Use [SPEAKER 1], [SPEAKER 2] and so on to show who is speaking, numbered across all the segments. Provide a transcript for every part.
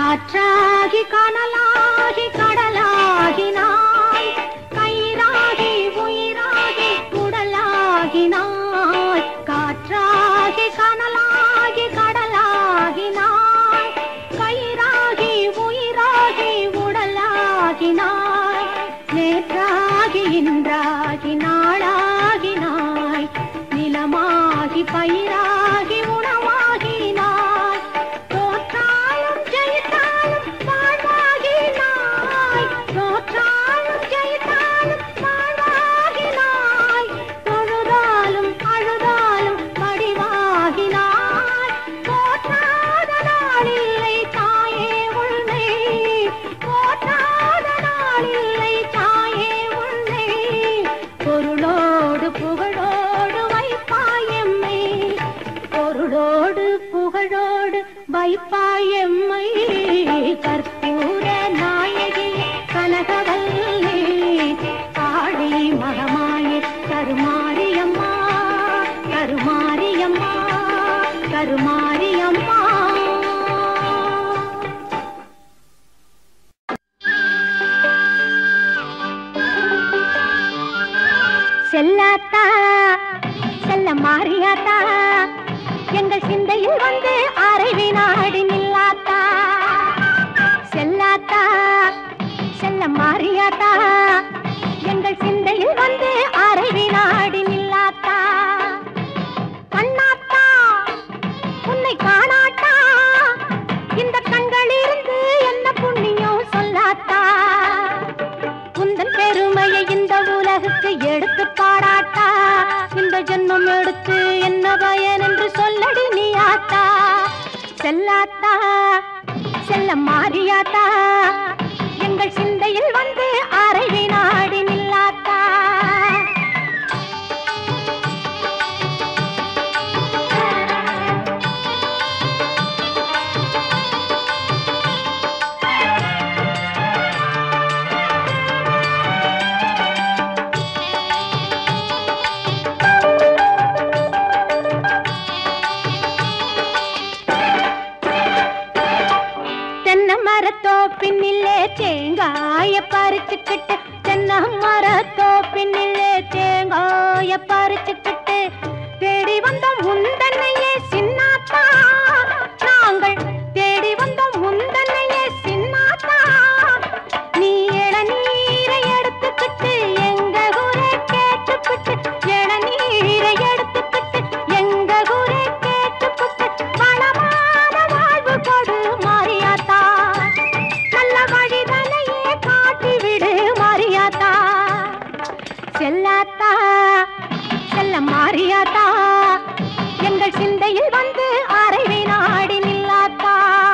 [SPEAKER 1] காற்றாகி கனலாகி கடலாகினாய் கயிறாகி உயிராகி உடலாகினாய் காற்றாகி கனலாகி கடலாகினாய் கயிறாகி உயிராகி உடலாகினாய் நேற்றாகி இன்றாகி நாளாகினாய் நிலமாகி பயிராகி உணவாகினாய் தோற்றாலும் ஜெயித்தாலும் வாழ்வாகினாய் தோற்றாலும் ஜெயித்தாலும் வாழ்வாகினாய் தொழுதாலும் அழுதாலும் வடிவாகினாய் போற்றாத நாளில்லை தாயே உன்னை போற்றாத நாளில்லை தாயே உன்னை பொருளோடு புகழோடு வைப்பாயம்மை பொருளோடு புகழோடு வைப்பாயம்மை கற்பூர நாயகி கனகவல்லி காளி மகமாயி கருமாரியம்மா கருமாரியம்மா கருமாரியம்மா செல்லாத்தா செல்ல மாறியாத்தா எங்கள் சிந்தையில் வந்து அரை வினாடி நில்லாத்தா செல்லாத்தா செல்ல மாறியாத்தா எங்கள் சிந்தையில் வந்து அரை வினாடி நில்லாத்தா கண்ணாத்தா உன்னை காணாட்டா இந்த கண்களிலிருந்து என்ன புண்ணியம் சொல்லாத்தா உந்தன் பெருமையை இந்த உலகுக்கு எடுத்து பாடாட்டா இந்த ஜென்மம் எடுத்து என்ன பயன் என்று சொல்லடி நீ ஆத்தா செல்லாத்தா செல்ல மாறியாத்தா எங்கள் சிந்தையில் வந்து அரை வினாடி நில்லாத்தா தென்னை மரத்தோப்பினிலே தேங்காய பறிச்சுக்கிட்டு தென்னை மரத்தோப்பினிலே தேங்காய பறிச்சுக்கிட்டு தேடி வந்தோம் முந்தன்னையே சின்னாத்தா நாங்கள் தேடி வந்தோம் முந்தன்னையே சின்னாத்தா நீ இளநீரை எடுத்துக்கிட்டு எங்க ஊரை கேட்டுக்கிட்டு இளநீரை எடுத்துக்கிட்டு எங்க ஊரை கேட்டுக்கிட்டு வளமான வாழ்வு கொடு மாரியாத்தா நல்ல வழிதலையே காட்டி விடு மாரியாத்தா செல்லாத்தா செல்ல மாரியாத்தா எங்கள் சிந்தையில் வந்து அரை வினாடி நில்லாத்தா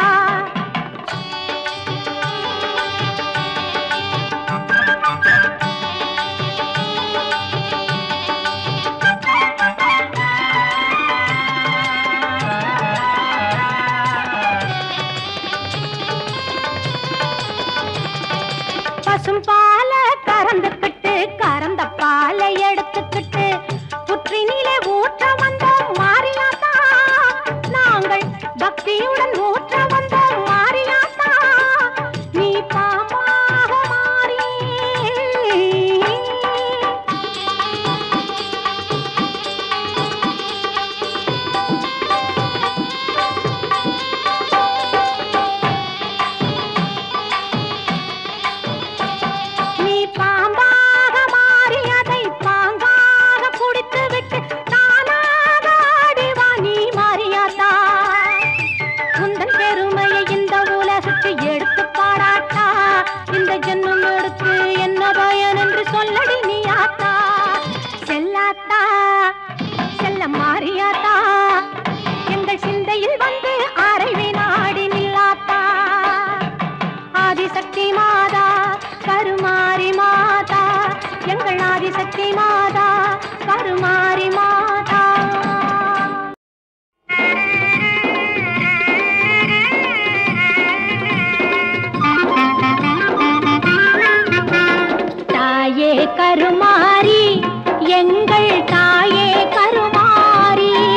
[SPEAKER 1] பசும் பால கறந்துக்கிட்டு கறந்த பாலை எடுத்துக்கிட்டு புற்றினிலே ஊற்ற வந்தோம் மாரியாத்தா நாங்கள் பக்தியுடன் ஊற்ற வந்தோம் மாரியாத்தா நீ பாமாக மாறி நீ பாம்பாக மாறி அதை பாங்காக குடித்து விட்டு தானாக ஆடிவா நீ மாறியாத்தா உந்தன் பெருமையை இந்த உலகுக்கு எடுத்து பாடாட்டா இந்த ஜென்மம் எடுத்து என்ன பயன் என்று சொல்லடி நீ ஆத்தா செல்லாத்தா செல்ல மாறியாத்தா எங்கள் சிந்தையில் வந்து அரை வினாடி நில்லாத்தா ஆதிசக்தி மாதா கருமாரி மாதா எங்கள் ஆதிசக்தி மாதா கருமாரி மாதா தாயே கருமாரி எங்கள் தாயே கருமாரி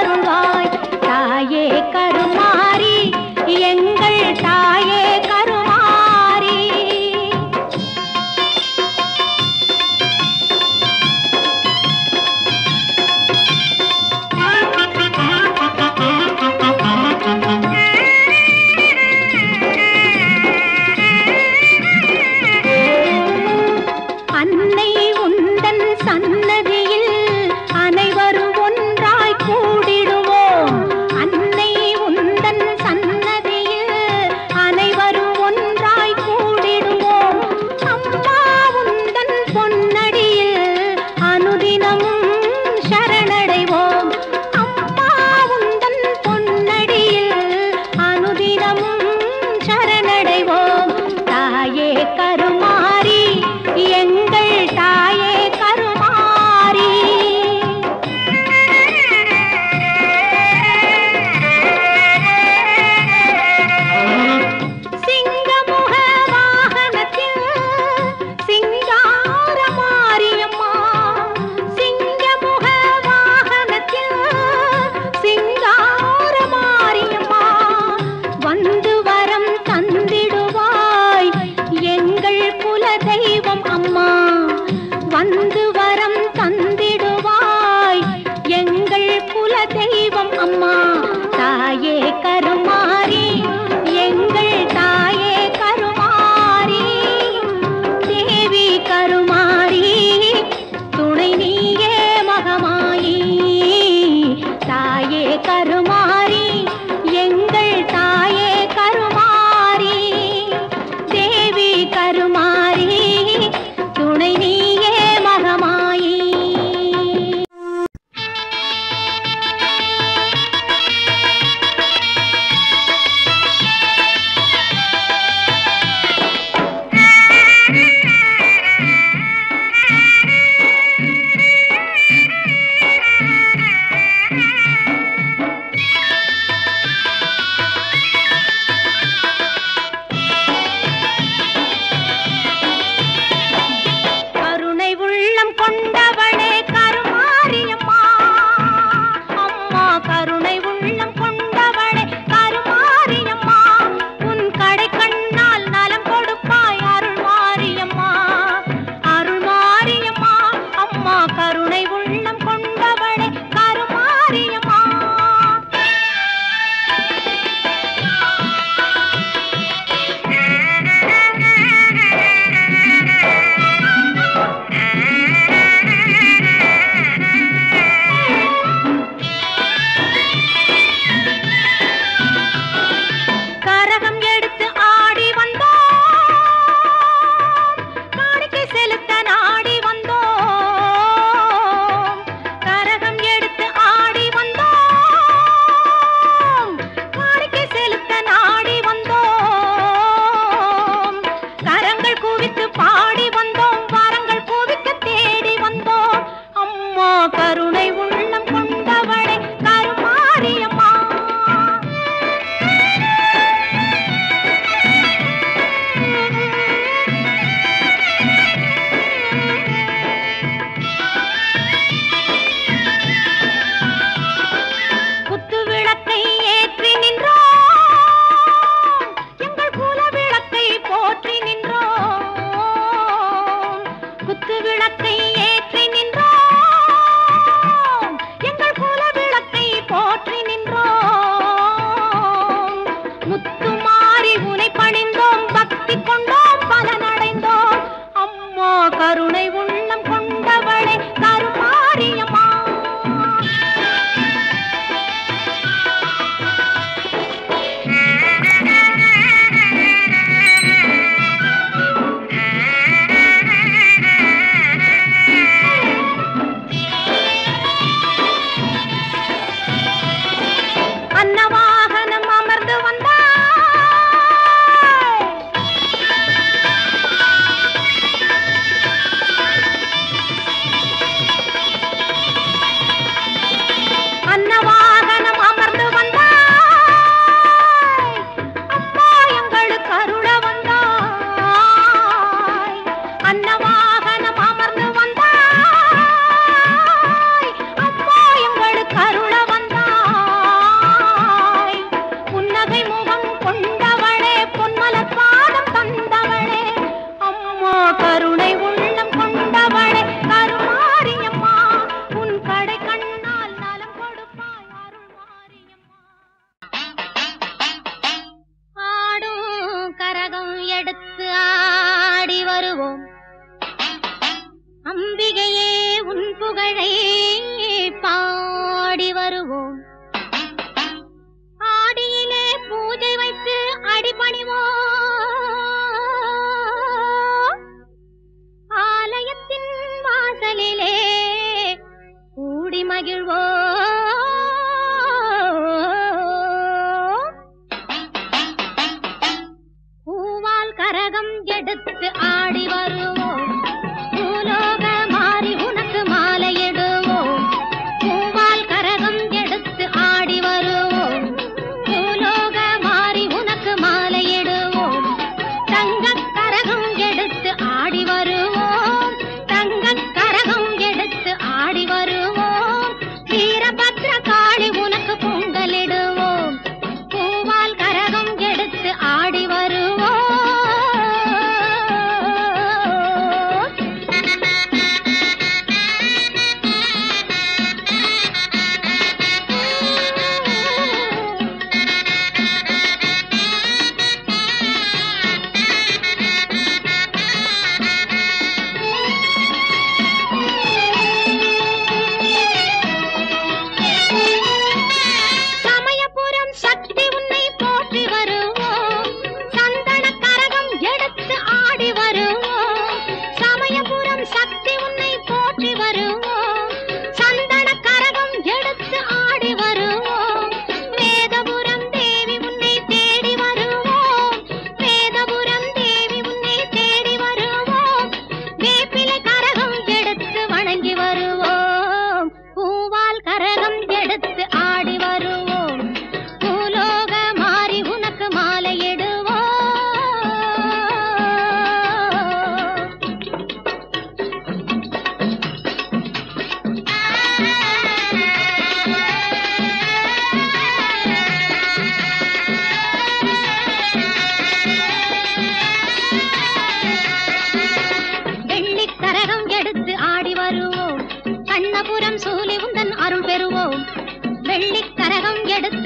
[SPEAKER 1] அருள்வாய் தாயே கருமாரி எங்கள் தாயே கருமாரி அன்னை உந்தன் சன்னதியில் அனைவரும் ஒன்றாய் கூடிடுவோம் அன்னை உந்தன் சன்னதியில் அனைவரும் ஒன்றாய் கூடிடுவோம் அம்மா உந்தன் பொன்னடியில் அனுதினமும் சரணடைவோம் அம்மா உந்தன் பொன்னடியில் அனுதினமும் சரணடைவோம் தாயே கருமாரி எங்கள் தாயே கருமாரி சிங்கமுக வாகனத்தில் சிங்கார மாரியம்மா சிங்கமுக வாகனத்தில் சிங்கார மாரியம்மா வந்து வரம் தந்திடுவாய் எங்கள் குல தெய்வம் அம்மா வந்து வரம் தந்திடுவாய் எங்கள் குல தெய்வம் அம்மா தாயே கருமாரி எங்கள் தாயே கருமாரி தேவி கருமாரி துணை நீயே மகமாயி தாயே கருமாரி எங்கள் தாயே கருமாரி தேவி கருமாரி துணை நீயே மகமாயி கருணை உள்ளம் கொண்டவளே கருமாரியம்மா அம்மா கருணை உள்ளம் கொண்டவளே கருமாரியம்மா உன் கடை கண்ணால் நலம் கொடுப்பாய் அருள் மாரியம்மா அருள் மாரியம்மா அம்மா கருணை உள்ளம் கொண்டவளே கருமாரியம்மா கரகம் எடுத்து ஆடி வந்தோம் காணிக்கை செலுத்த நாடி வந்தோம் கரகம் எடுத்து ஆடி வந்தோம் காணிக்கை செலுத்த நாடி வந்தோம் கரங்கள் குவித்து பாடி வந்தோம் வரங்கள் குவிக்க தேடி வந்தோம் அம்மா கருணை உள்ளம் கொண்டவளே கருமாரியம்மா குத்து விளக்கை ஏற்றி நின்றோம் எங்கள் குல விளக்கை போற்றி நின்றோம் குத்து விளக்கை ஏற்றி நின்றோம் எங்கள் குல விளக்கை போற்றி நின்றோம் முத்துமாரி உனை பணிந்தோம் பக்தி கொண்டோம் பலனடைந்தோம் அம்மா கருணை உள்ளம் கொண்டவளே கருமாரியம்மா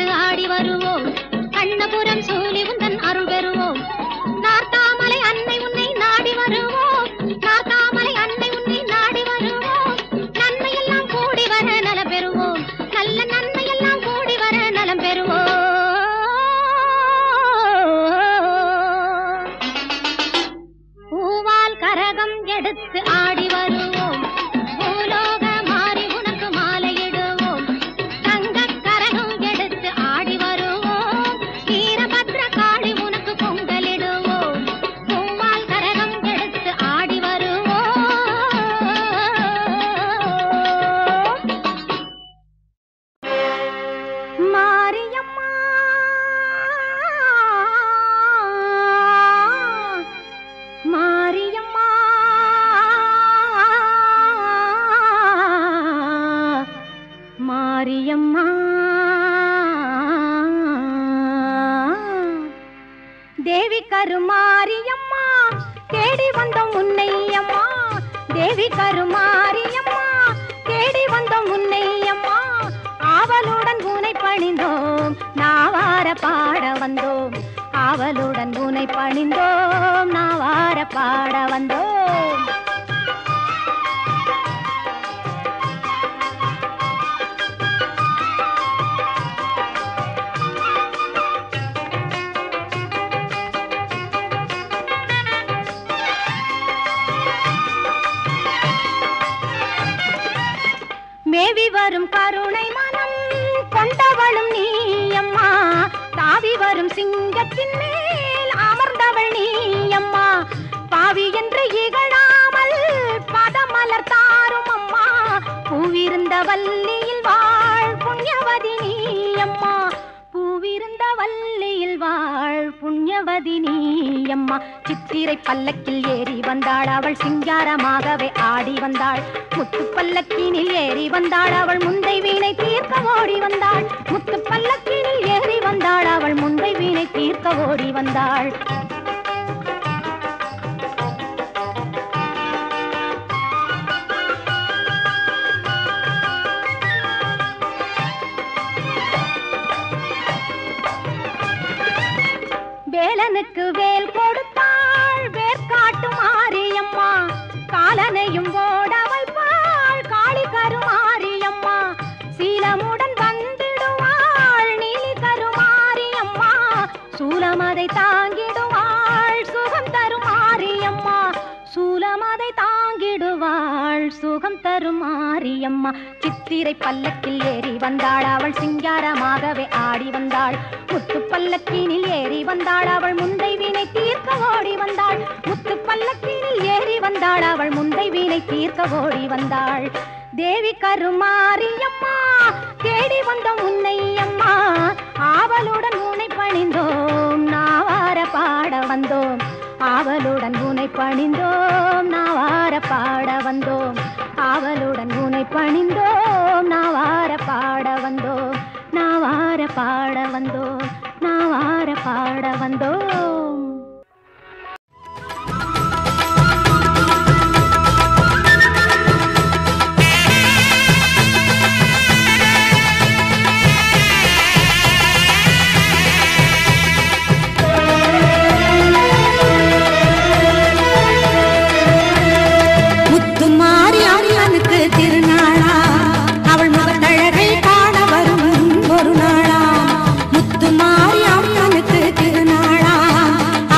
[SPEAKER 1] எடுத்து ஆடி வருவோம் கண்ணபுரம் சூலி உந்தன் அருள் பெறுவோம் நார்த்தாமலை அன்னை உன்னை நாடி வருவோம் நார்த்தாமலை அன்னை உன்னை நாடி வருவோம் நன்மையெல்லாம் கூடி வர நலம் பெறுவோம் நல்ல நன்மையெல்லாம் கூடி வர நலம் பெறுவோம் பூவால் கரகம் எடுத்து ஆடி வருவோம் பூலோக மாறி உனக்கு மாலையிடுவோம் தங்கக் கரகம் எடுத்து ஆடி வருவோம் வீரபத்ர காளி உனக்கு பொங்கலிடுவோம் பூவால் கரகம் எடுத்து ஆடி வருவோம் மாரியம்மா மாரியம்மா மாரியம்மா தேவி கருமாரியம்மா தேடி வந்தோம் உன்னையம்மா தேவி கருமாரியம்மா தேடி வந்தோம் உன்னையம்மா ஆவலுடன் உனை பணிந்தோம் நாவார பாட வந்தோம் ஆவலுடன் உனை பணிந்தோம் நாவார பாட வந்தோம் மேவி வரும் கருணை மனம் கொண்டவளும் நீயம்மா தாவி வரும் சிங்கத்தின் மேல் அமர்ந்தவள் நீயம்மா பாவி என்று இகழாமல் பதமலர் தாரும் அம்மா பூவிருந்த வள்ளியில் வாழ் புண்ணியவதி நீயம்மா பூவிருந்த வள்ளியில் வாழ் புண்ணியவதி நீயம்மா சித்திரை பல்லக்கில் ஏறி வந்தாள் அவள் சிங்காரமாகவே ஆடி வந்தாள் முத்து பல்லக்கினில் ஏறி வந்தாள் அவள் முந்தை வீணை தீர்க்க ஓடி வந்தாள் முத்து பல்லக்கினில் ஏறி வந்தாள் அவள் முந்தை வீணை தீர்க்க ஓடி வந்தாள் வேலனுக்கு வேல் கொடுத்தாள் வேர்க்காட்டு மாரியம்மா காலனையும் ஓட வைப்பாள் காளி கருமாரியம்மா சீலமுடன் வந்திடுவாள் நீலி கருமாரியம்மா சூலமதை தாங்கிடுவாள் சுகம் தருமாரியம்மா சூலமதை தாங்கிடுவாள் சுகம் தருமாரியம்மா சித்திரை பல்லக்கில் ஏறி வந்தாள் அவள் சிங்காரமாகவே ஆடி வந்தாள் முத்து பல்லக்கினில் ஏறி வந்தாள் அவள் முந்தை வீணை தீர்க்க ஓடி வந்தாள் முத்து பல்லக்கினில் ஏறி வந்தாள் அவள் முந்தை வீணை தீர்க்க ஓடி வந்தாள் தேவி கருமாரியம்மா தேடி வந்தோம் உன்னை அம்மா ஆவலுடன் உன்னை பணிந்தோம் நாவார பாட வந்தோம் ஆவலுடன் உன்னை பணிந்தோம் நாவார பாட வந்தோம் ஆவலுடன் உன்னை பணிந்தோம் நாவார பாட வந்தோம் நாவார பாட வந்தோம் நாவார பாட வந்தோம்
[SPEAKER 2] முத்துமாரி அம்மனுக்கு திருநாளா அவள் முகத்தழகை காண வரும் ஒரு நாளா முத்துமாரி அம்மனுக்கு திருநாளா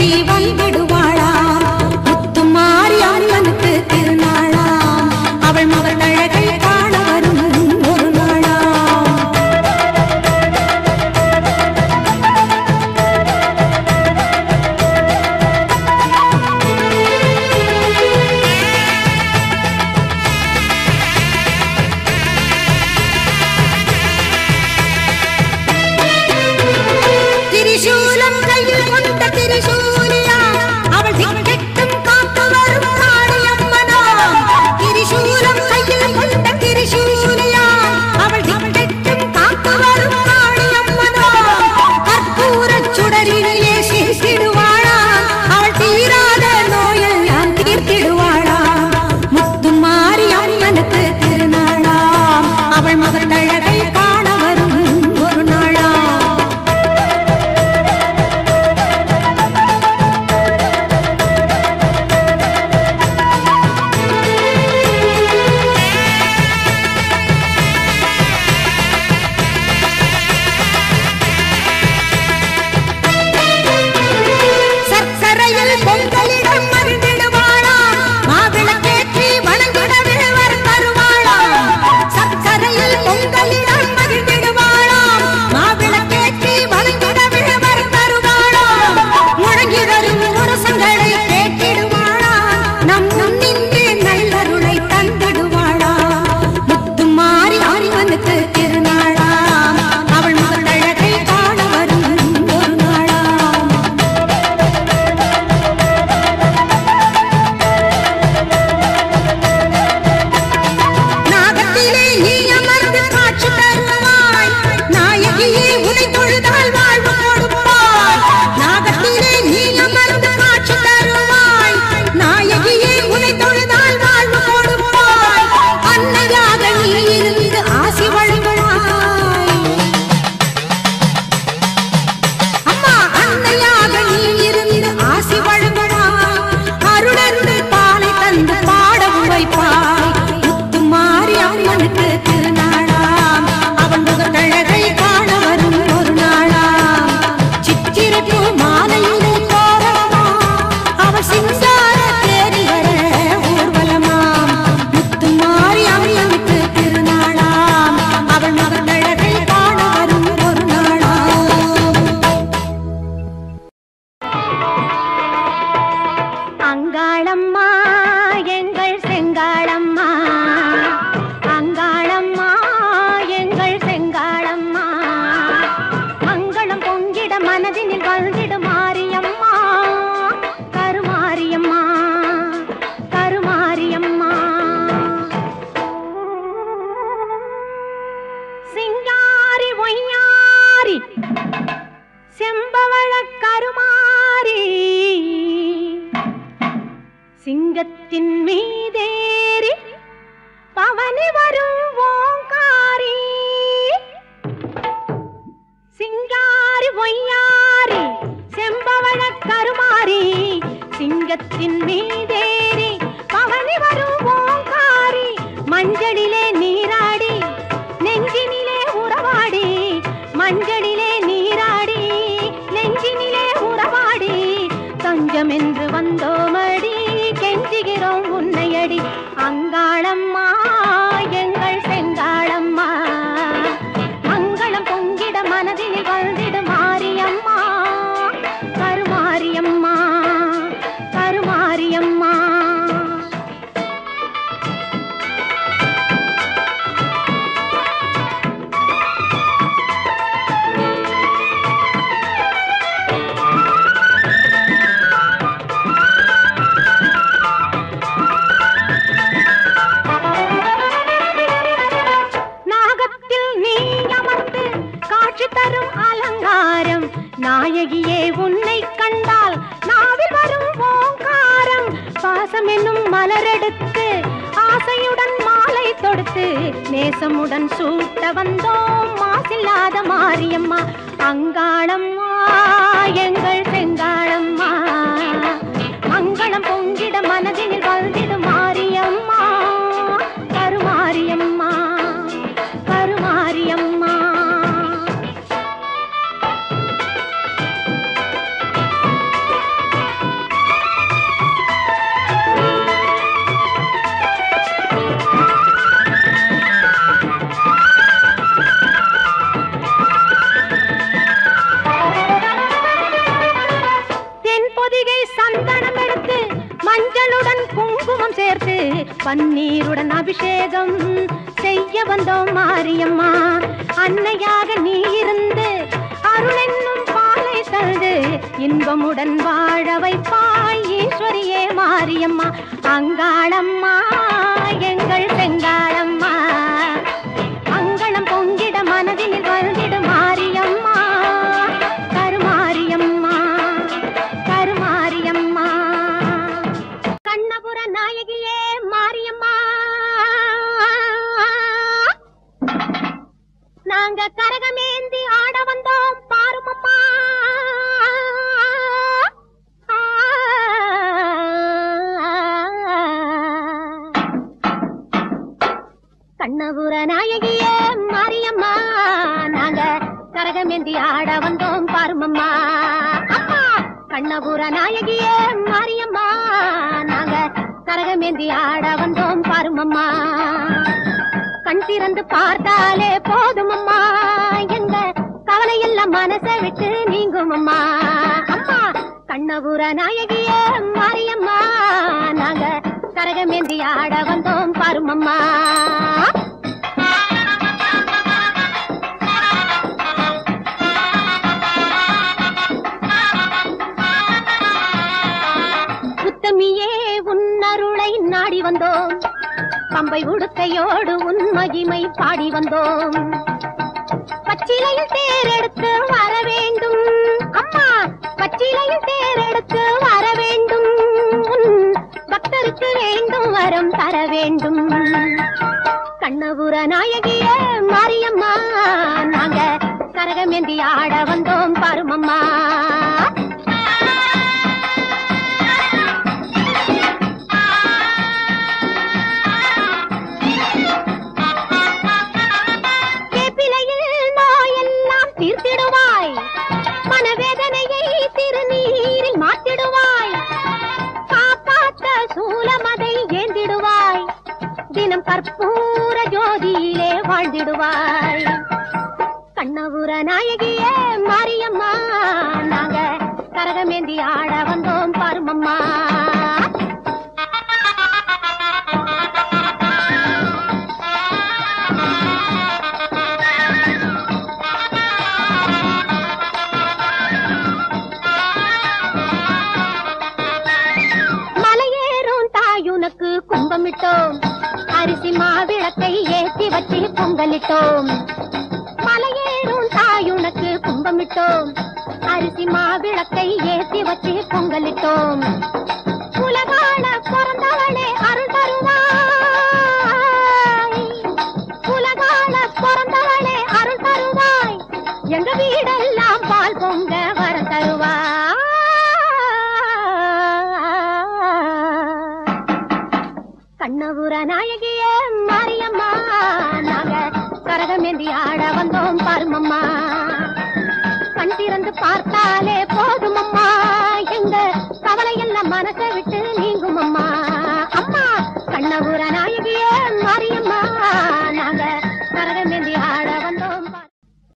[SPEAKER 2] கட்டி வந்திடுவாளா முத்துமாரி அம்மனுக்கு திருநாளா அவள் மகள் அழகை காண வரும் ஒரு நாளா திரிசூலம் கையில் கொண்ட திரிசூலியா அவள் திக்கெட்டும் காத்து வரும் காளியம்மனா திரிசூலம் கையில் கொண்ட திரிசூலியா அவள் திக்கெட்டும் காத்து வரும் காளியம்மனா கற்பூரச் சுடரிலேயே சிரித்திடுவாளா அவள் தீராத நோயெல்லாம் தீர்த்திடுவாளா முத்துமாரி அம்மனுக்கு திருநாளா அவள் மகள் அழகை காண வரும் ஒரு நாளா சர்க்கரையில் பொங்கலிடம் மருந்திடுவாளா மாவிளக்கேற்றி வணங்கிடவே வரம் தருவாளா சர்க்கரையில் பொங்கலிடம் மருந்திடுவாளா மாவிளக்கேற்றி வணங்கிடவே வரம் தருவாளா முழங்கி வரும் முரசங்களை கேட்டிடுவாளா நம் நின்று நல்லருளை தந்திடுவாளா முத்துமாரி ஆரிவனுக்கு திருநாளா அவள் மகள் அழகை காண வரும் ஒரு நாளா நாகத்திலே நீ அமர்ந்து காட்சி தருவாய் நாயகியே உனை தொழுதால் வாழ்வு கொடுப்பாய் நாகத்திலே நீ அமர்ந்து காட்சி தருவாய் நாயகியே உனை தொழுதால் வாழ்வு கொடுப்பாய் அன்னையாக நீ இருந்து ஆசி வழங்குவாய் அம்மா அன்னையாக நீ இருந்து ஆசி வழங்குவாய் அருளருள் பாலை தந்து பாடவும் வைப்பாய் முத்துமாரி அம்மனுக்கு திருநாளாம் அவன் முகத்தழகை காண வரும் ஒரு நாளாம் சித்திரப்பு மாலையிலே தோரணமா அவள் சிங்கார தேடி வர ஊர்வலமாம் முத்துமாரி அம்மனுக்கு திருநாளாம் அவள் மகத்தழகை காண வரும் ஒரு நாளாம்
[SPEAKER 1] அங்காளம்மா எங்கள் செங்காளம்மா அங்காளம்மா எங்கள் செங்காளம்மா மங்களம் பொங்கிட மனதினில் வந்திட மாரியம்மா கருமாரியம்மா கருமாரியம்மா சிங்காரி ஒய்யாரி செம்பவள கருமாரி சிங்கத்தின் மீதேறி பவனி வரும் ஓங்காரி சிங்காரி ஒய்யாரி செம்பவள கருமாரி சிங்கத்தின் மீதேறி பவனி வரும் ஓங்காரி மஞ்சளிலே நீராடி நெஞ்சினிலே உறவாடி மஞ்சளிலே நீராடி நெஞ்சினிலே உறவாடி தஞ்சம் என்று வந்தோமடி கெஞ்சுகிறோம் உன்னையடி அங்காளம்மா எங்கள் செங்காளம்மா மங்களம் பொங்கிட மனதில் வந்திட மாரியம்மா கருமாரியம்மா கருமாரியம்மா நாகத்தில் நீ அமர்ந்து காட்சி தரும் அலங்காரம் நாயகியே உன்னை கண்டால் நாவில் வரும் ஓங்காரம் பாசம் என்னும் மலரெடுத்து ஆசையுடன் மாலை தொடுத்து நேசமுடன் சூட்ட வந்தோம் மாசில்லாத மாரியம்மா அங்காளம்மா எங்கள் செங்காளம்மா மங்களம் பொங்கிட மனதினில் வந்திடு மாரியம்மா கருமாரியம்மா கருமாரியம்மா
[SPEAKER 2] மல்லிகை சந்தனம் எடுத்து மஞ்சளுடன் குங்குமம் சேர்த்து பன்னீருடன் அபிஷேகம் செய்ய வந்தோம் மாரியம்மா அன்னையாக நீ இருந்து அருள் என்னும் பாலை தந்து இன்பமுடன் வாழ வைப்பாய் ஈஸ்வரியே மாரியம்மா அங்காளம்மா எங்கள் செங்காளம்மா அங்கணம் பொங்கிட மனதினில் வருந்திடு மாரியம்மா கருமாரியம்மா கருமாரியம்மா கண்ணபுர நாயகியே மாரியம்மா நாங்க கரகமேந்தி ஆட வந்தோம் பாருமம்மா கண்ணபுர நாயகியே மாரியம்மா நாங்க கரகமேந்தி ஆட வந்தோம் பாருமம்மா அம்மா கண்ணபுர நாயகியே மாரியம்மா நாங்க கரகமேந்தி ஆட வந்தோம் பாருமம்மா கண் திறந்து பார்த்தாலே போதும் அம்மா எங்க கவலை எல்லாம் மனசை விட்டு நீங்கும் அம்மா அம்மா கண்ணபுர நாயகியே மாரியம்மா நாங்க கரகமேந்தி ஆட வந்தோம் பாருமம்மா உத்தமியே உன்னருளை நாடி வந்தோம் பம்பை உடுக்கையோடு உன் மகிமை பாடி வந்தோம் பச்சிலையில் தேரெடுத்து வர வேண்டும் அம்மா பச்சிலையில் தேரெடுத்து வர வேண்டும் உன் பக்தருக்கு வேண்டும் வரம் தர வேண்டும் கண்ணபுர நாயகிய மாரியம்மா நாங்க கரகமேந்தி ஆட வந்தோம் பாருமம்மா வேப்பிலையில் நோயெல்லாம் தீர்த்திடுவாய் மனவேதனையை திருநீரில் மாற்றிடுவாய் காப்பாற்ற சூலமதை ஏந்திடுவாய் தினம் கற்பூர ஜோதியிலே வாழ்ந்திடுவாய் கண்ணபுர நாயகியே மாரியம்மா நாங்க கரகமேந்தி ஆட வந்தோம் பாருமம்மா மலையேறும் தாயுனக்கு கும்பமிட்டோம் அரிசி மாவிளக்கை ஏத்தி வச்சு பொங்கலிட்டோம் மலையேறும் தாயுனக்கு கும்பமிட்டோம் அரிசி மாவிளக்கை ஏத்தி வச்சு பொங்கலிட்டோம் உலகான பிறந்தவளே அருள் தருவாய் உலகான பிறந்தவளே அருள் தருவாய் எங்க வீடெல்லாம் பால் பொங்க வர தருவாய் கண்ணபுர நாயகியே மாரியம்மா நாங்க கரகமேந்தி ஆட வந்தோம் பாருமம்மா கண் திறந்து பார்த்தாலே போதும் அம்மா எங்க கவலை எல்லாம் மனசை விட்டு நீங்கும் அம்மா அம்மா கண்ணபுர நாயகியே மாரியம்மா நாங்க கரகமேந்தி ஆட வந்தோம் பாரு.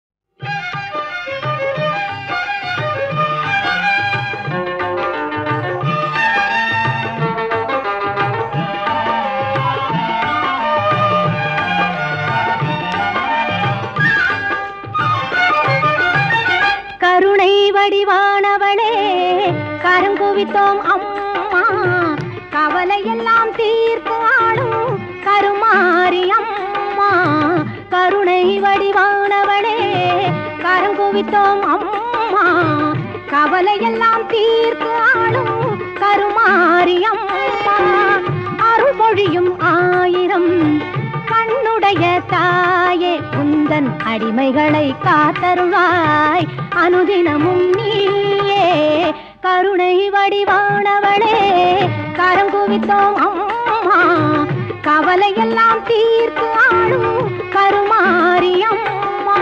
[SPEAKER 2] கருணை வடிவானவளே கருங்குவித்தோம் அம்மா கவலையெல்லாம் தீர்த்து ஆளும் கருமாரி அம்மா கருணை வடிவானவளே கருங்குவித்தோம் அம்மா கவலையெல்லாம் தீர்த்து ஆளும் கருமாரி அம்மா அருள் பொழியும் ஆயிரம் கண்ணுடைய தாயே உந்தன் அடிமைகளை காத்தருளாய் அனுதினமும் நீயே கருணை வடிவானவளே கரம் குவித்தோம் அம்மா கவலையெல்லாம் தீர்த்து ஆளும் கருமாரி அம்மா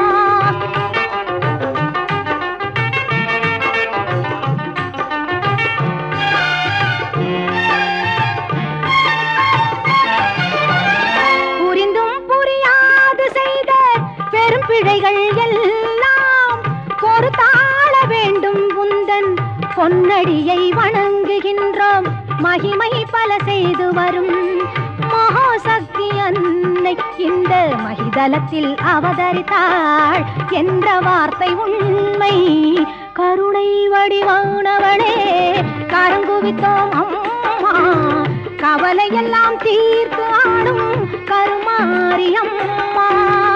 [SPEAKER 2] புரிந்தும் புரியாது செய்த பெரும் பிழைகள் எல்லாம் பொறுத்தாள வேண்டும் உந்தன் பொன் பொன்னடியை வணங்குகின்றோம் மகிமை பல செய்து வரும் மகாசக்தி அன்னை இந்த மகிதலத்தில் அவதரித்தாள் என்ற வார்த்தை உண்மை கருணை வடிவானவளே கரங்குவித்தோம் அம்மா கவலையெல்லாம் தீர்த்து ஆடும் கருமாரி அம்மா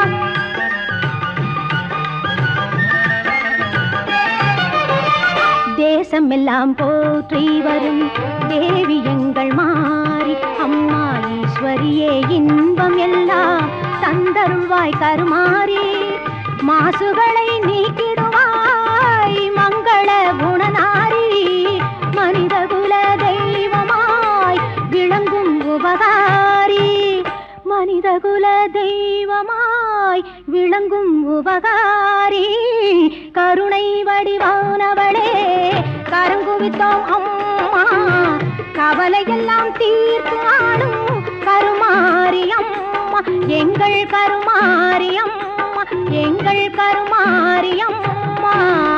[SPEAKER 2] தேசமெல்லாம் போற்றி வரும் தேவி எங்கள் மாறி அம்மா ஈஸ்வரியே இன்பம் எல்லாம் தந்தருள்வாய் கருமாறி மாசுகளை நீக்கிடுவாய் மங்கள குணநாரி மனித குல தெய்வமாய் விளங்கும் உபகாரி மனித குல தெய்வமாய் விளங்கும் உபகாரி கருணை வடிவானவளே கரங்குவித்தோம் அம்மா கவலையெல்லாம் தீர்த்து ஆடும் கருமாரி அம்மா எங்கள் கருமாரி அம்மா எங்கள் கருமாரி அம்மா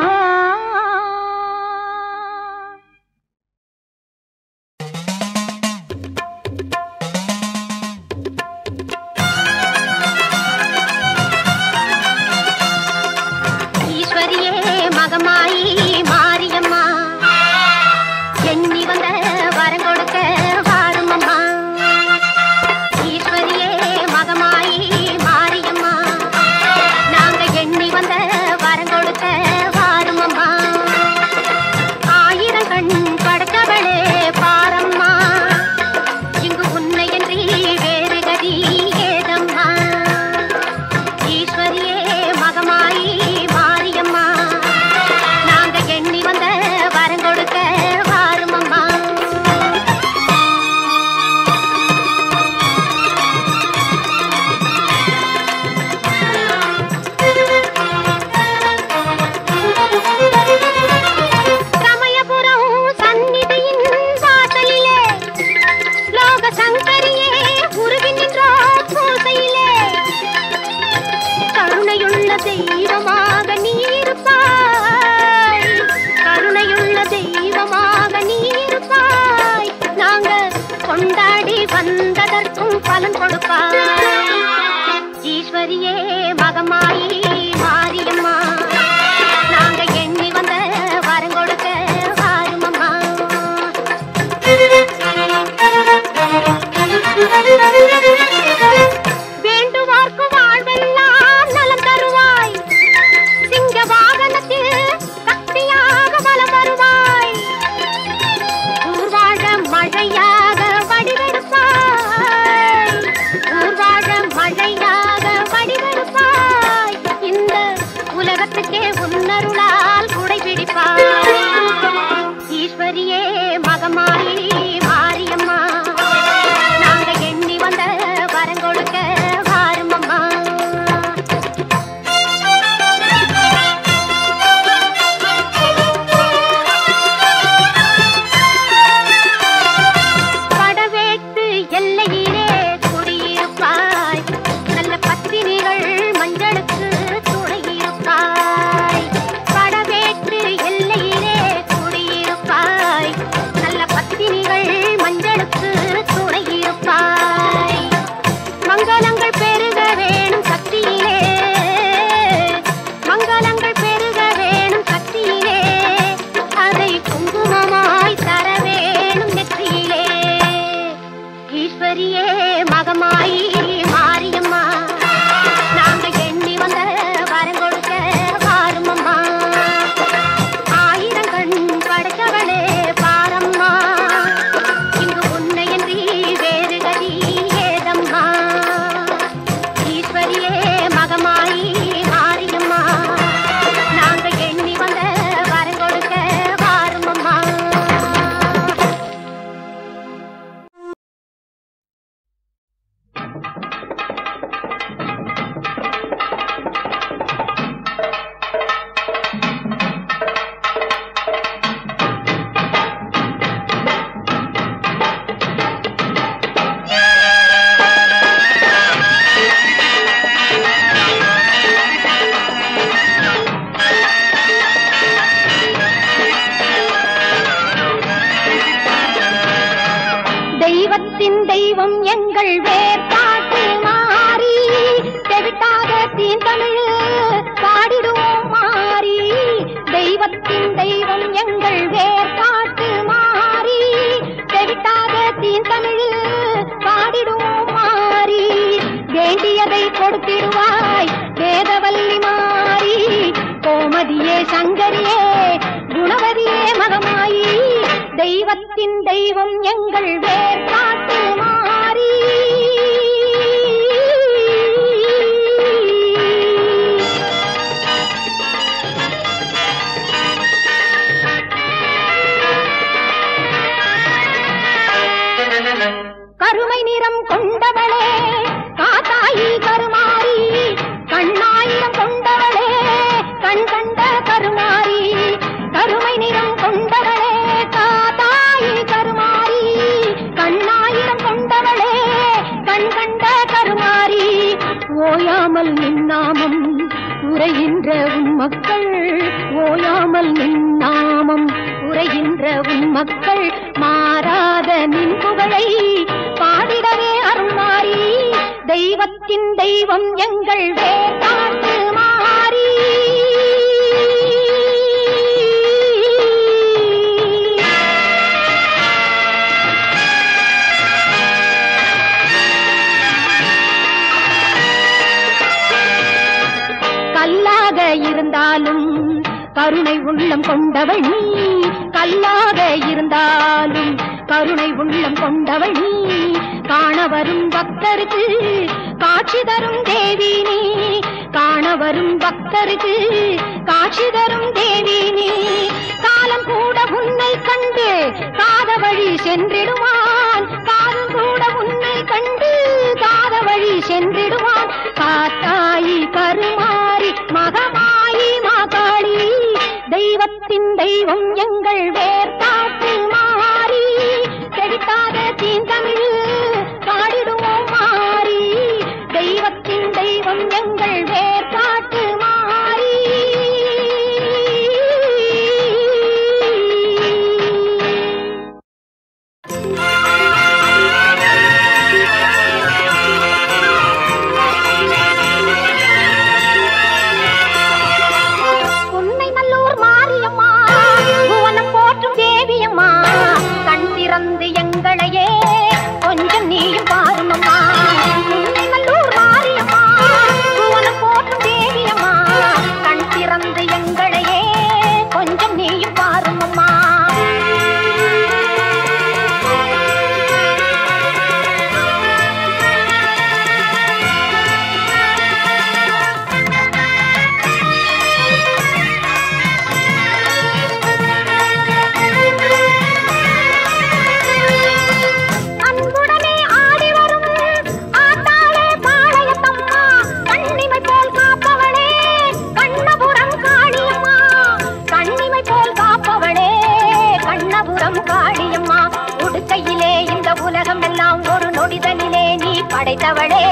[SPEAKER 1] ஈஸ்வரியே மகமாயி மாரியம்மா எண்ணி வந்த வரம் கொடுக்க வாரும் அம்மா ஈஸ்வரியே மகமாயி மாரியம்மா நாங்க எண்ணி வந்த வரம் கொடுக்க வாரும் அம்மா ஆயிரம் கண் படைத்தவளே பாரம்மா இங்கு உன்னை என்று வேறு கதி ஏதம்மா ஈஸ்வரியே மகமாயி மாரியம்மா நாங்க எண்ணி வந்த வரம் கொடுக்க வாரும் அம்மா சமயபுரம் சந்நிதியின் வாசலிலே லோக சங்கரியே உருகி நின்றோம் பூசையிலே கருணையுள்ள தெய்வமாக நீருப்பாய் கருணையுள்ள தெய்வமாக நீருப்பாய் நாங்க கொண்டாடி வந்ததற்கும் பலன் கொடுப்பாய் ஈஸ்வரியே மகமாயி மாரியம்மா நாங்க எண்ணி வந்த வரம் கொடுக்க வாருமம்மா வேண்டுவார்க்கு வாழ்வெல்லாம் நலம் தருவாய் சிங்க வாகனத்தில் சக்தியாக வலம் வருவாய் ஊர்வாழ மழையாக வடிவெடுப்பாய் ஊர்வாழ மழையாக வடிவெடுப்பாய் இந்த உலகத்துக்கே உன்னருளால் குடை பிடிப்பாய் ஈஸ்வரியே மகமாயி மாரியம்மா நாங்க எண்ணி வந்த வரம் கொடுக்க வாரும் அம்மா படவேட்டு எல்லையிலே குடியிருப்பாய் நல்ல பத்தினிகள் மஞ்சளுக்கு துணையிருப்பாய் படவேட்டு எல்லையிலே குடியிருப்பாய் நல்ல
[SPEAKER 2] தெய்வம் எங்கள் வேர்பாட்டு மாறி தெவிட்டாத தீந்தமிழ் பாடிடுவோம் மாறி தெய்வத்தின் தெய்வம் எங்கள் வேர்பாட்டு மாறி தெவிட்டாத தீந்தமிழ் பாடிடுவோம் மாறி வேண்டியதை கொடுத்திடுவாய் வேதவல்லி மாறி கோமதியே சங்கரியே குணவதியே மகமாயி தெய்வத்தின் தெய்வம் எங்கள் வேர்பாட்டு மாறி கருமை நிறம் கொண்டவளே காத்தாயி கருமாரி கண்ணாயிரம் கொண்டவளே கண் கண்ட கருமாரி கருமை நிறம் கொண்டவளே காத்தாயி கருமாரி கண்ணாயிரம் கொண்டவளே கண் கண்ட கருமாரி ஓயாமல் நின்னாமம் உரைகின்ற உன் மக்கள் ஓயாமல் நின்னாமம் உரைகின்ற உன் மக்கள் மாறாத நின் புகழை பாடிடவே அருள்மாறி தெய்வத்தின் தெய்வம் எங்கள் வேட்டாட்டு மாறி கல்லாக இருந்தாலும் கருணை உள்ளம் கொண்டவள் நீ கல்லாக இருந்தாலும் கருணை உள்ளம் கொண்டவள் நீ காண வரும் பக்தருக்கு காட்சி தரும் தேவி நீ காண வரும் பக்தருக்கு காட்சி தரும் தேவி நீ காலம் கூட உன்னை கண்டு காத வழி சென்றிடுவான் காலம் கூட உன்னை கண்டு காத வழி சென்றிடுவான் காத்தாயி கருமாறி மகமாயி மாகாளி தெய்வத்தின் தெய்வம் எங்கள் வேர்காட்டு மாறி செழித்தாத தீந்தமிழ் பாடிடுவோம் மாறி தெய்வத்தின் தெய்வம் எங்கள் வேர்காட்டு மாறி உன்னை நல்லூர் மாரியம்மா புவனம் போற்றும் தேவியம்மா கண் திறந்து எங்களையே கொஞ்சம் நீயும் பாருமம்மா உன்னை நல்லூர் மாரியம்மா புவனம் போற்றும் தேவியம்மா கண் திறந்து எங்களையே கொஞ்சம் நீயும் பாருமம்மா அன்புடனே ஆடி வரும் ஆத்தாளே பாளையத்தம்மா கண்ணிமை போல் காப்பவளே கண்ணபுரம் காளியம்மா கண்ணிமை போல் காப்பவளே கண்ணபுரம் காளியம்மா உடுக்கையிலே இந்த உலகம் எல்லாம் ஒரு நொடிதனிலே நீ படைத்தவளே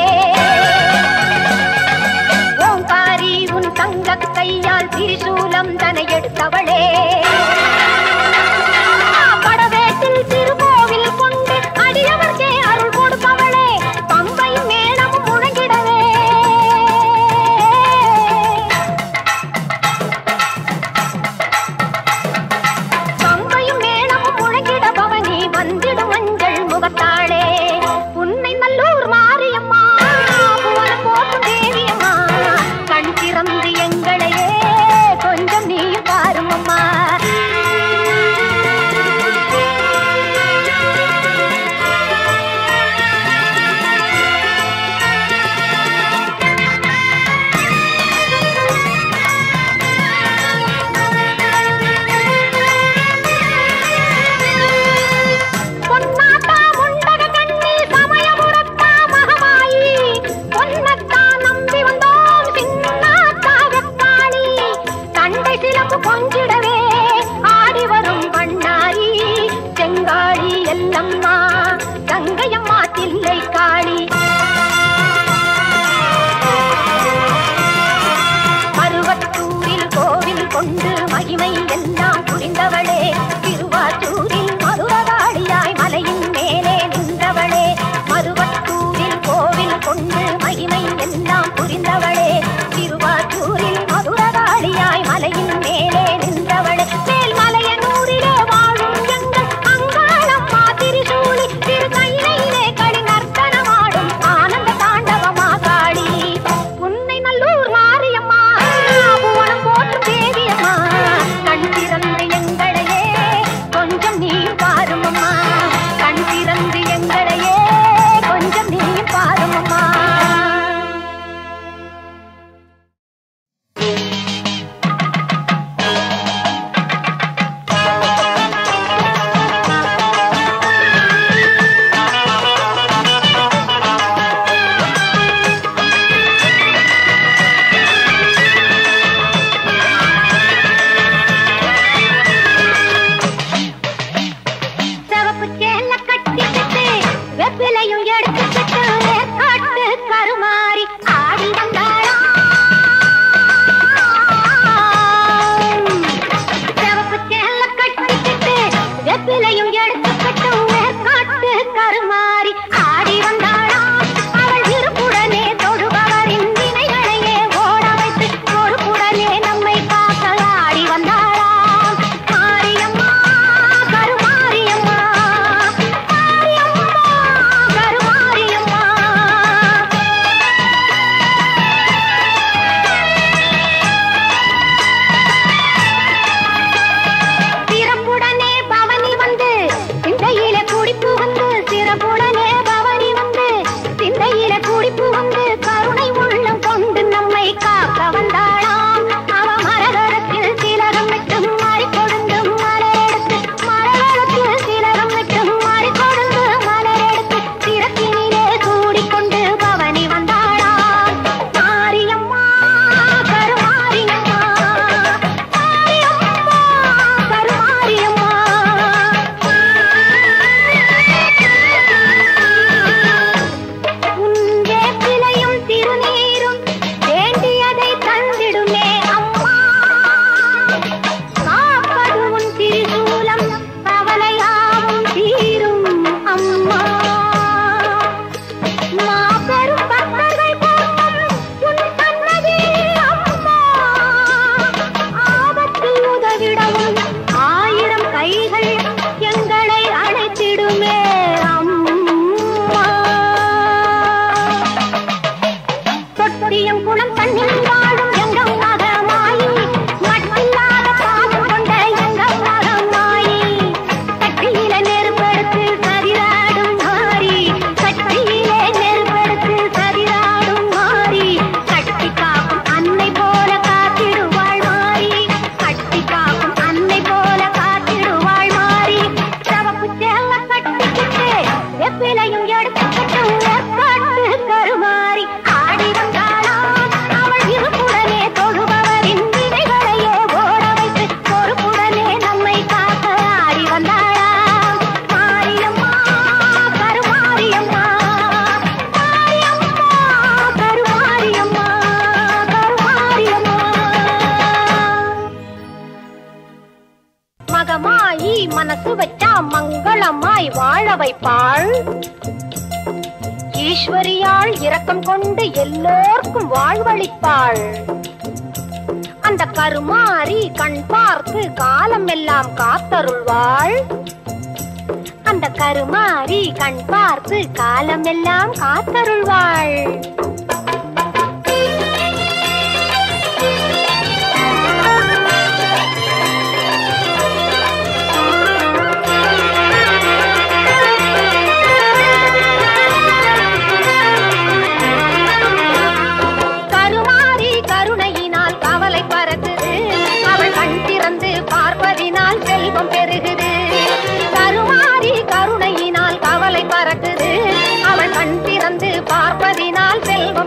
[SPEAKER 2] ஓங்காரி உன் தங்க கையால் திரிசூலம் தனை எடுத்தவளே படவேட்டில் திருக்கோவில் கொண்டு அடியவர்க்கே அருள் கொடுப்பவளே பம்பையும் மேளமும் முழங்கிடவே பம்பையும் மேளமும் முழங்கிட பவனி வந்திடும் மஞ்சள் முகத்தாளே உன்னை நல்லூர் மாரியம்மா பாருமம்மா கண் திறந்து எங்களையே கொஞ்சம் நீ பாருமம்மா சிவப்பு சேல கட்டிக்கிட்டு வெப்பிலையும் எடுத்துக்கிட்டு காட்டு கருமாறி ஆடி வந்தாளாம் சிவப்பு சேல கட்டிக்கிட்டு வெப்பிலையும் எடுத்துக்கிட்டு காட்டு கருமாறி ஆடி வந்தாளாம் அவள் இருப்புடனே தொழுபவரின் வினைகளையே ஓட வைத்து பொறுப்புடனே நம்மை காக்க ஆடி வந்தாளாம் மாரியம்மா கருமாரியம்மா மாரியம்மா கருமாரியம்மா சிறப்புடனே பவனி வந்து சிந்தையில குடிப்பு வந்து சிறப்புடனே பவனி வந்து சிந்தையில குடிப்பு வந்து கருணை உள்ளம் கொண்டு நம்மை காக்க வந்தாளாம் அவ மரகரத்தில் திலகம் விட்டு மாறி கொடுந்து மலரெடுத்து மரகரத்தில் திலகம் விட்டு மாறி கொடுந்து மலரெடுத்து சிறப்பினிலே கூடிக்கொண்டு பவனி வந்தாளாம் மாரியம்மா கருமாரியம்மா மாரியம்மா கருமாரியம்மா உன் வேப்பிலையும் திருநீரும் வேண்டியதை தந்திடுமே அம்மா காப்பது உன் திரிசூலம் கவலையாவும் தீரும் அம்மா மாபெரும் பக்தர்கள் போற்றும் உன் சன்னதி அம்மா ஆபத்தில் உதவிடவும் ஆயிரம் கைகள் எங்களை அழைத்திடுமே அம்மா தொட்டியம் குளம் தண்ணில் வாழும் எங்கள் மகமாயி மட்டில்லாத பாசம் கொண்ட எங்கள் மகமாயி கட்டியில நெருப்படுத்து சரிராடும் மாறி கட்டியிலே நெருப்படுத்து சரிராடும் மாறி கட்டி காக்கும் அன்னை போல காத்திடுவாள் மாறி கட்டி காக்கும் அன்னை போல காத்திடுவாள் மாறி சவப்பு சேல கட்டிக்கிட்டு வெப்பிலையும் எடுத்துக்கிட்டு வெப்பாட்டு கருமாறி ஆடி வந்தாளாம் அவள் இருப்புடனே தொழுபவரின் வினைகளையே ஓட வைத்து பொறுப்புடனே நம்மை காக்க ஆடி வந்தாளாம் மாரியம்மா கருமாரியம்மா மாரியம்மா கருமாரியம்மா கருமாரியம்மா மகமாயி மனசு வச்சா மங்களமாய் வாழ வைப்பாள் ஈஸ்வரியாள் இரக்கம் கொண்டு எல்லோர்க்கும் வாழ்வளிப்பாள் அந்த கருமாரி கண் பார்த்து காலம் எல்லாம் காத்தருள்வாள் அந்த கருமாரி கண் பார்த்து காலம் எல்லாம் காத்தருள்வாள் கருமாரி கருணையினால் கவலை பறக்குது அவள் கண் திறந்து பார்ப்பதினால் செல்வம் பெருகுது கருமாரி கருணையினால் கவலை பறக்குது அவள் கண் திறந்து பார்ப்பதினால் செல்வம்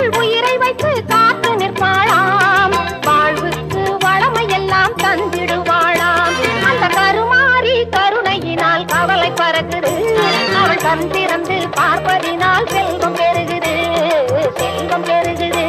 [SPEAKER 2] கண்ணுக்குள் உயிரை வைத்து காத்து நிற்பாளாம் வாழ்வுக்கு வளமையெல்லாம் தந்திடுவாளாம் அந்த கருமாறி கருணையினால் கவலை பறக்குது அவள் கண் திறந்து பார்ப்பதினால் செல்வம் பெருகுது செல்வம் பெருகுது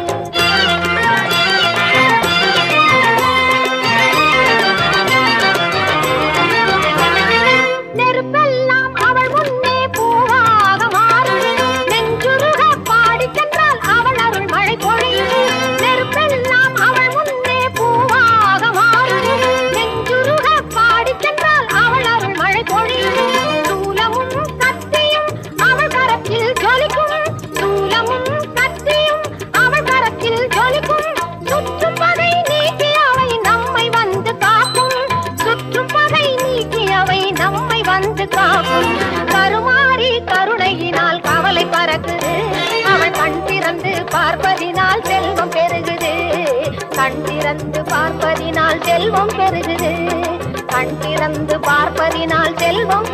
[SPEAKER 2] நெருப்பெல்லாம் அவள் முன்னே பூவாக மாறும் நெஞ்சுருக பாடி சென்றால் அவள் அருள் மழை பொழியும் நெருப்பெல்லாம் அவள் முன்னே பூவாக மாறும் நெஞ்சுருக பாடி சென்றால் அவள் அருள் மழை பொழியும் சூலமும் கத்தியும் அவள் கரத்தில் ஜொலிக்கும் சூலமும் கத்தியும் அவள் கரத்தில் ஜொலிக்கும் சுற்றும் பகை நீக்கி அவை நம்மை வந்து காக்கும் சுற்றும் பகை நீக்கி அவை நம்மை வந்து காக்கும் கருமாறி கருணையினால் கவலை பறக்குது அவள் கண் திறந்து பார்ப்பதினால் செல்வம் பெருகுது கண் திறந்து பார்ப்பதினால் செல்வம் பெருகுது கண் திறந்து பார்ப்பதினால் செல்வம்